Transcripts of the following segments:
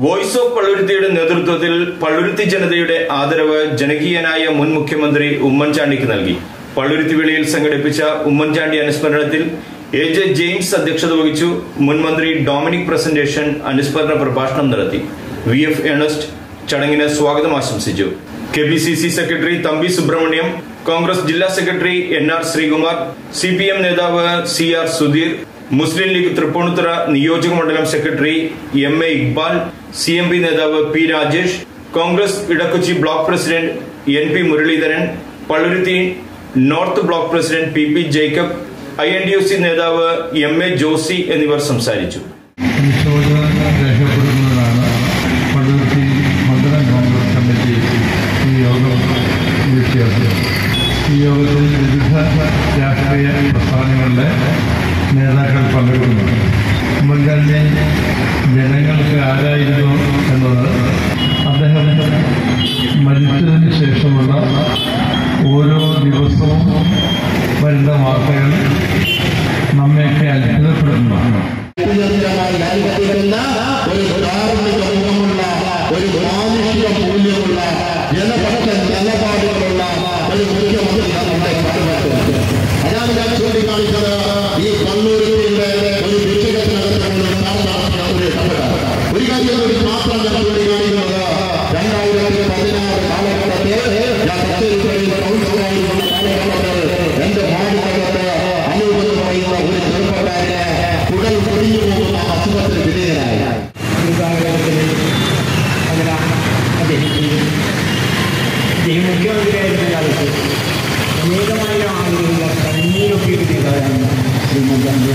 Voice of പള്ളുരുത്തിയുടെ നേതൃത്വത്തിൽ പള്ളുരുത്തി ജനതയുടെ ആദരവ് ജനകീയനായ മുൻ മുഖ്യമന്ത്രി ഉമ്മൻചാണ്ടിക്ക് നൽകി പള്ളുരുത്തി വെളിയിൽ സംഘടിപ്പിച്ച ഉമ്മൻചാണ്ടി അനുസ്മരണത്തിൽ എ ജെ ജെയിംസ് അധ്യക്ഷത വഹിച്ചു മുൻ മന്ത്രി ഡൊമിനിക് പ്രസന്റേഷൻ അനുസ്മരണ പ്രഭാഷണം നടത്തി വി എഫ് എണസ്റ്റ് ചടങ്ങിന് സ്വാഗതം ആശംസിച്ചു K P C C secretary Thampi Subramaniam Congress ജില്ലാ secretary N R Sreekumar C P M നേതാവ് സി ആർ സുധീർ മുസ്ലിം ലീഗ് തൃപ്പൂണിത്തുറ നിയോജക മണ്ഡലം secretary M A Iqbal C M P നേതാവ് P Rajesh Congress Edakochi block president N P Muraleedharan Palluruthy north block president P P Jacob I N D U C നേതാവ് M A Josy എന്നിവർ സംസാരിച്ചു അനുശോചനം രേഖപ്പെടുത്തുന്നതാണ് പള്ളുരുത്തി മണ്ഡലം Congress committee ഈ യോഗം വിളിച്ചത് ഈ യോഗത്തിൽ വിവിധ രാഷ്ട്രീയ പ്രസ്ഥാനങ്ങളിലെ നേതാക്കൾ പങ്കെടുക്കുന്നുണ്ട് ഉമ്മൻചാണ്ടി ജനങ്ങൾക്ക് ആരായിരുന്നു എന്നത് അദ്ദേഹം മരിച്ചതിന് ശേഷമുള്ള ഓരോ ദിവസവും വരുന്ന വാർത്തകൾ നമ്മെയൊക്കെ അത്ഭുതപ്പെടുന്നതാണ് വ്യക്തിഗതമായി അനുഭവിക്കുന്ന ഒരു ധാർമ്മിക മുഖമുള്ള ഒരു മാനുഷിക മൂല്യമുള്ള ജനപക്ഷ നിലപാടുകളുള്ള ഒരു മുഖ്യമന്ത്രി നമ്മുടെ പറ്റുന്നത് അതാണ് ഞാൻ ചൂണ്ടിക്കാണിച്ചത് ഈ കണ്ണൂരിന്റെ ഒരു വിഷയത്തിനകത്തുള്ള ഒരു ഇടപെടൽ ഒരു കാര്യം കൂടി മാത്രം ഞാൻ ചൂണ്ടിക്കാണിക്കുന്നത് രണ്ടായിരത്തി പതിനാറ് കാലഘട്ടത്തിൽ ഞാൻ കച്ചേരികളിൽ കൗൺസിലായിരുന്ന കാലഘട്ടത്തിൽ എന്റെ ഭാഗത്ത് അനൂപ് പറയുന്ന ഒരു ചെറുപ്പക്കാരന് കുടൽ പൊടിഞ്ഞു പോകുന്ന അസുഖത്തിന് വിധേയനായി ഈ കാലഘട്ടത്തിൽ അങ്ങനെ അദ്ദേഹത്തിന് അദ്ദേഹം മുഖ്യമന്ത്രിയായിരുന്ന കാലത്ത് അനേകമായ ആളുകളുടെ കണ്ണീരൊക്കെ കിട്ടിയതാണ് ശ്രീമന്ത്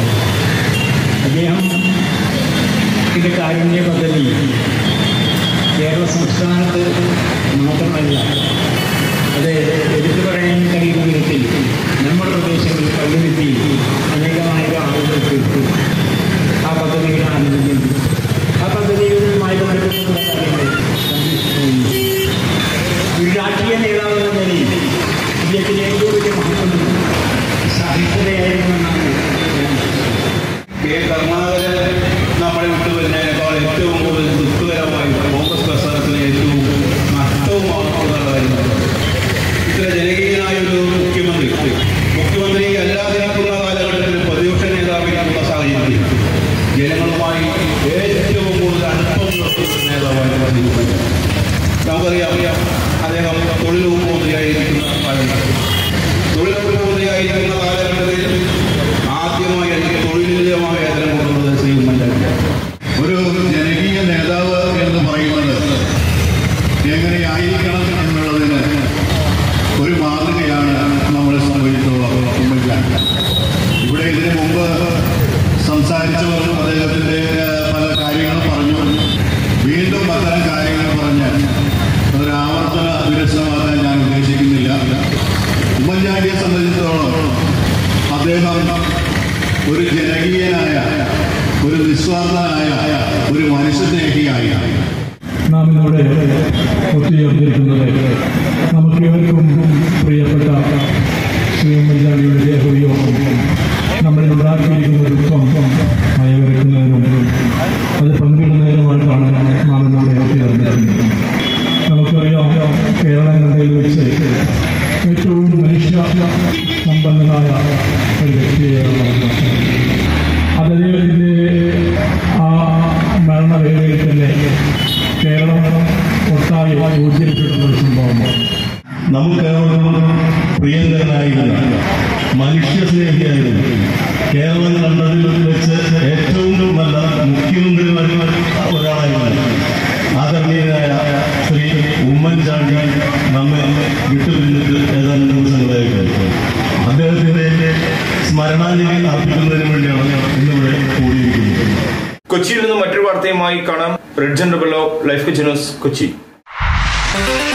അദ്ദേഹം ഇതിൻ്റെ കാരുണ്യ പദ്ധതി കേരള സംസ്ഥാനത്ത് മാത്രമല്ല അത് എടുത്തു പറയാൻ കഴിയുന്ന വിധത്തിൽ നമ്മുടെ പ്രദേശങ്ങളിൽ പള്ളുരുത്തി അനേകമായ ആളുകൾക്ക് ആ പദ്ധതിയുടെ ആനുകൂല്യം ആ പദ്ധതികളുമായി ബന്ധപ്പെട്ടുള്ള കാര്യങ്ങൾ സംരക്ഷിക്കുന്നു. ഒരു രാഷ്ട്രീയ നേതാവ് എന്ന നിലയിൽ അദ്ദേഹത്തിന് ഏറ്റവും വലിയ മഹത്വം സാഹിത്യതയായിരുന്നെന്നാണ് ഞാൻ കെ കരുണാകരൻ നമ്മളെ വിട്ടു വരുന്നതിനേക്കാൾ ഏറ്റവും കൂടുതൽ ദുഃഖകരമായി കോൺഗ്രസ് പ്രസ്ഥാനത്തിന് ഏറ്റവും നഷ്ടവുമാകുന്ന കാര്യമാണ് ഇത്ര ജനകീയനായ ഒരു മുഖ്യമന്ത്രി മുഖ്യമന്ത്രി അല്ലാതിരിക്കുന്ന കാലഘട്ടത്തിൽ പ്രതിപക്ഷ നേതാവിനുള്ള സാഹചര്യത്തിൽ ജനങ്ങളുമായി ഏറ്റവും കൂടുതൽ അടുപ്പം പുലർത്തുന്ന ഒരു നേതാവായിരുന്നു അദ്ദേഹം. നമുക്കറിയാം അദ്ദേഹം തൊഴിൽ വകുപ്പ് മന്ത്രിയായിരിക്കുന്ന കാലഘട്ടം തൊഴിൽ വകുപ്പ് മന്ത്രിയായിരിക്കുന്ന കാലഘട്ടത്തിൽ ആദ്യമായി എനിക്ക് തൊഴിലിലമായ വേതനം കൊടുക്കുന്നത് ശ്രീ ഉമ്മൻചാണ്ടി ഒരു ജനകീയ നേതാവ് എന്ന് പറയുന്നത് എങ്ങനെയായിരിക്കണം എന്നുള്ളതിന് ഒരു മാതൃകയാണ് നമ്മളെ സംബന്ധിച്ചിട്ടുള്ള ഉമ്മൻചാണ്ടി ഇവിടെ ഇതിനു മുമ്പ് സംസാരിച്ചവർ അദ്ദേഹത്തിൻ്റെ പല കാര്യങ്ങളും പറഞ്ഞു വീണ്ടും അത്തരം കാര്യങ്ങൾ പറഞ്ഞ് ഒരു ആവർത്തന വിരസമാകാൻ ഞാൻ ഉദ്ദേശിക്കുന്നില്ല ഉമ്മൻചാണ്ടിയെ സംബന്ധിച്ചിടത്തോളം അദ്ദേഹം ഒരു ജനകീയനായ ഒരു നിസ്വാർത്ഥനായ ഒരു മനുഷ്യസ്നേഹിയായി നാം ഇന്നിവിടെ ഒത്തുചേർന്നിരിക്കുന്നത് നമുക്ക് ഏവർക്കും പ്രിയപ്പെട്ട ശ്രീ ഉമ്മൻചാണ്ടിയുടെ ദേഹവിയോഗം നമ്മളിൽ ഉണ്ടാക്കിയിരിക്കുന്ന ദുഃഖം മയവരക്കുന്നതിനും അത് പങ്കിടുന്നതിനുമായിട്ടാണ് നാം ഇന്നിവിടെ ഒത്തുചേർന്നിരിക്കുന്നത് നമുക്കറിയാം കേരളം കണ്ടതിൽ വെച്ച് ഏറ്റവും മനുഷ്യ സമ്പന്നനായ ഒരു വ്യക്തിയാണ് അദ്ദേഹത്തിൻ്റെ ആ മരണവേളയിൽ തന്നെ കേരളം ഒട്ടാകെ ഊർജിപ്പിക്കുന്ന ഒരു സംഭവമാണ് നമുക്കേവർക്കും പ്രിയങ്കരനായിരുന്ന മനുഷ്യസ്നേഹിയായിരുന്നു കേരളം കണ്ടതിൽ വെച്ച് ഏറ്റവും നല്ല മുഖ്യമന്ത്രിമാരിൽ ഒരാളായിരുന്നു ആദരണീയനായ ശ്രീ ഉമ്മൻചാണ്ടി നമ്മെ വിട്ടുപിരിഞ്ഞിട്ട് ഏതാനും ദിവസങ്ങളായിട്ട് അദ്ദേഹത്തിന്റെ സ്മരണാഞ്ജലി അർപ്പിക്കുന്നതിന് വേണ്ടിയാണ് ഇന്നിവിടെ കൂടിയിരിക്കുന്നത് കൊച്ചിയിൽ നിന്ന് മറ്റൊരു വാർത്തയുമായി കാണാം റെഡ് ജനറബലോ ലൈഫ് കൊച്ചി ന്യൂസ് കൊച്ചി